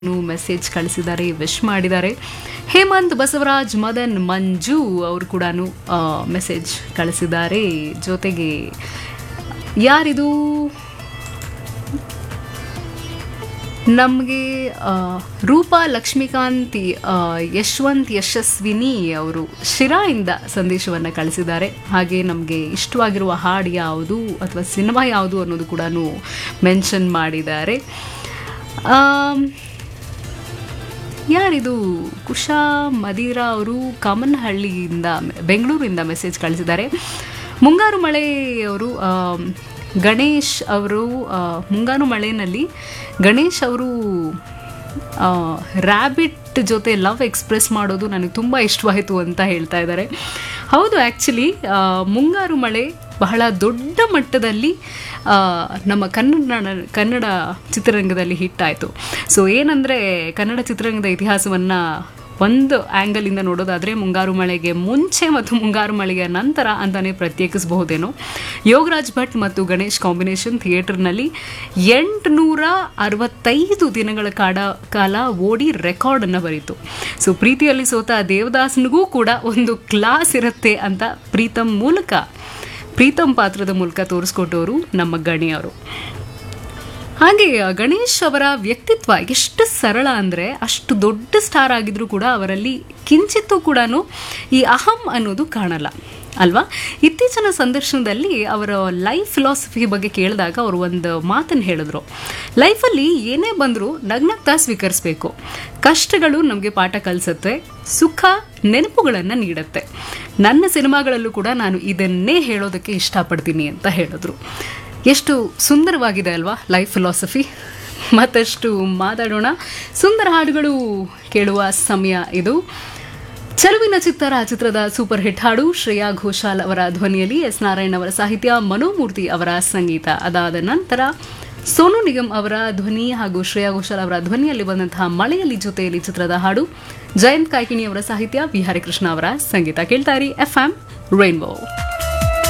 message ಕಳಿಸಿದ್ದಾರೆ wish ಮಾಡಿದ್ದಾರೆ ಹೇಮಂತ್ ಬಸವರಾಜ್ ಮದನ್ ಮಂಜು ಅವರು ಕೂಡ ಮೆಸೇಜ್ ಕಳಿಸಿದ್ದಾರೆ ಜೊತೆಗೆ ಯಾರಿದು ನಮಗೆ ರೂಪಾ ಲಕ್ಷ್ಮೀಕಾಂತ್ ಆ, ಯಶವಂತ್ ಯಶಸ್ವಿನಿ ಅವರು ಶಿರಾಯಿಂದ ಸಂದೇಶವನ್ನು ಕಳಿಸಿದ್ದಾರೆ ಹಾಗೆ ನಮಗೆ ಇಷ್ಟವಾಗಿರುವ ಹಾಡು ಯಾವುದು ಅಥವಾ ಸಿನಿಮಾ ಯಾವುದು ಅನ್ನೋದು ಕೂಡ ಮೆನ್ಷನ್ ಮಾಡಿದ್ದಾರೆ ಆಮ್, ಯಾರಿದು ಕುಶಾ ಮದಿರಾ ಅವರು ಕಾಮನಹಳ್ಳಿಯಿಂದ ಬೆಂಗಳೂರಿಂದ ಮೆಸೇಜ್ ಕಳಿಸಿದ್ದಾರೆ ಮುಂಗಾರು ಮಳೆಯವರು ಆಮ್, ಗಣೇಶ್ ಅವರು ಆ, ಮುಂಗಾರು ಮಳೆಯಲ್ಲಿ ಗಣೇಶ್ ಅವರು ರ್ಯಾಬಿಟ್ ಜೊತೆ ಲವ್ ಎಕ್ಸ್ಪ್ರೆಸ್ ಮಾಡೋದು ನನಗೆ ತುಂಬ ಇಷ್ಟವಾಯಿತು ಅಂತ ಹೇಳ್ತಾ ಇದ್ದಾರೆ ಹೌದು ಆ್ಯಕ್ಚುಲಿ ಮುಂಗಾರು ಮಳೆ ಬಹಳ ದೊಡ್ಡ ಮಟ್ಟದಲ್ಲಿ ಆ, ನಮ್ಮ ಕನ್ನಡ ಕನ್ನಡ ಚಿತ್ರರಂಗದಲ್ಲಿ ಹಿಟ್ಟಾಯಿತು ಸೊ ಏನಂದರೆ ಕನ್ನಡ ಚಿತ್ರರಂಗದ ಇತಿಹಾಸವನ್ನು ಒಂದು ಆ್ಯಂಗಲಿಂದ ನೋಡೋದಾದರೆ ಮುಂಗಾರು ಮಳೆಗೆ ಮುಂಚೆ ಮತ್ತು ಮುಂಗಾರು ಮಳೆಗೆ ನಂತರ ಅಂತಲೇ ಪ್ರತ್ಯೇಕಿಸಬಹುದೇನೋ ಯೋಗರಾಜ್ ಭಟ್ ಮತ್ತು ಗಣೇಶ್ ಕಾಂಬಿನೇಷನ್ ಥಿಯೇಟರ್ನಲ್ಲಿ ಎಂಟುನೂರ ಅರವತ್ತೈದು ದಿನಗಳ ಕಾಡ ಕಾಲ ಓಡಿ ರೆಕಾರ್ಡನ್ನು ಬರೀತು ಸೊ ಪ್ರೀತಿಯಲ್ಲಿ ಸೋತ ದೇವದಾಸನಿಗೂ ಕೂಡ ಒಂದು ಕ್ಲಾಸ್ ಇರುತ್ತೆ ಅಂತ ಪ್ರೀತಮ್ ಮೂಲಕ ಪ್ರೀತಮ್ ಪಾತ್ರದ ಮೂಲಕ ತೋರಿಸ್ಕೊಟ್ಟವರು ನಮ್ಮ ಗಣಿಯವರು ಹಾಗೆ ಗಣೇಶ್ ಅವರ ವ್ಯಕ್ತಿತ್ವ ಎಷ್ಟು ಸರಳ ಅಂದರೆ ಅಷ್ಟು ದೊಡ್ಡ ಸ್ಟಾರ್ ಆಗಿದ್ರೂ ಕೂಡ ಅವರಲ್ಲಿ ಕಿಂಚಿತ್ತೂ ಕೂಡ ಈ ಅಹಂ ಅನ್ನೋದು ಕಾಣಲ್ಲ ಅಲ್ವಾ ಇತ್ತೀಚಿನ ಸಂದರ್ಶನದಲ್ಲಿ ಅವರ ಲೈಫ್ ಫಿಲಾಸಫಿ ಬಗ್ಗೆ ಕೇಳಿದಾಗ ಅವರು ಒಂದು ಮಾತನ್ನು ಹೇಳಿದ್ರು ಲೈಫಲ್ಲಿ ಏನೇ ಬಂದರೂ ನಗ್ನಗ್ತಾ ಸ್ವೀಕರಿಸಬೇಕು ಕಷ್ಟಗಳು ನಮಗೆ ಪಾಠ ಕಲಿಸುತ್ತೆ ಸುಖ ನೆನಪುಗಳನ್ನು ನೀಡುತ್ತೆ ನನ್ನ ಸಿನಿಮಾಗಳಲ್ಲೂ ಕೂಡ ನಾನು ಇದನ್ನೇ ಹೇಳೋದಕ್ಕೆ ಇಷ್ಟಪಡ್ತೀನಿ ಅಂತ ಹೇಳಿದ್ರು ಎಷ್ಟು ಸುಂದರವಾಗಿದೆ ಅಲ್ವಾ ಲೈಫ್ ಫಿಲಾಸಫಿ ಮತ್ತಷ್ಟು ಮಾತಾಡೋಣ ಸುಂದರ ಹಾಡುಗಳು ಕೇಳುವ ಸಮಯ ಇದು ಚೆಲುವಿನ ಚಿತ್ತರ ಚಿತ್ರದ ಸೂಪರ್ ಹಿಟ್ ಹಾಡು ಶ್ರೇಯಾ ಘೋಷಾಲ್ ಅವರ ಧ್ವನಿಯಲ್ಲಿ ಎಸ್ ನಾರಾಯಣ್ ಅವರ ಸಾಹಿತ್ಯ ಮನೋಮೂರ್ತಿ ಅವರ ಸಂಗೀತ ಅದಾದ ನಂತರ ಸೋನು ನಿಗಮ್ ಅವರ ಧ್ವನಿ ಹಾಗೂ ಶ್ರೇಯಾ ಘೋಷಾಲ್ ಅವರ ಧ್ವನಿಯಲ್ಲಿ ಬಂದಂತಹ ಮಳೆಯಲ್ಲಿ ಜೊತೆಯಲ್ಲಿ ಚಿತ್ರದ ಹಾಡು ಜಯಂತ್ ಕಾಯ್ಕಿಣಿ ಅವರ ಸಾಹಿತ್ಯ ವಿ ಹರಿಕೃಷ್ಣ ಅವರ ಸಂಗೀತ ಕೇಳ್ತಾರಿ ಎಫ್ ಎಂ ರೈನ್ಬೋ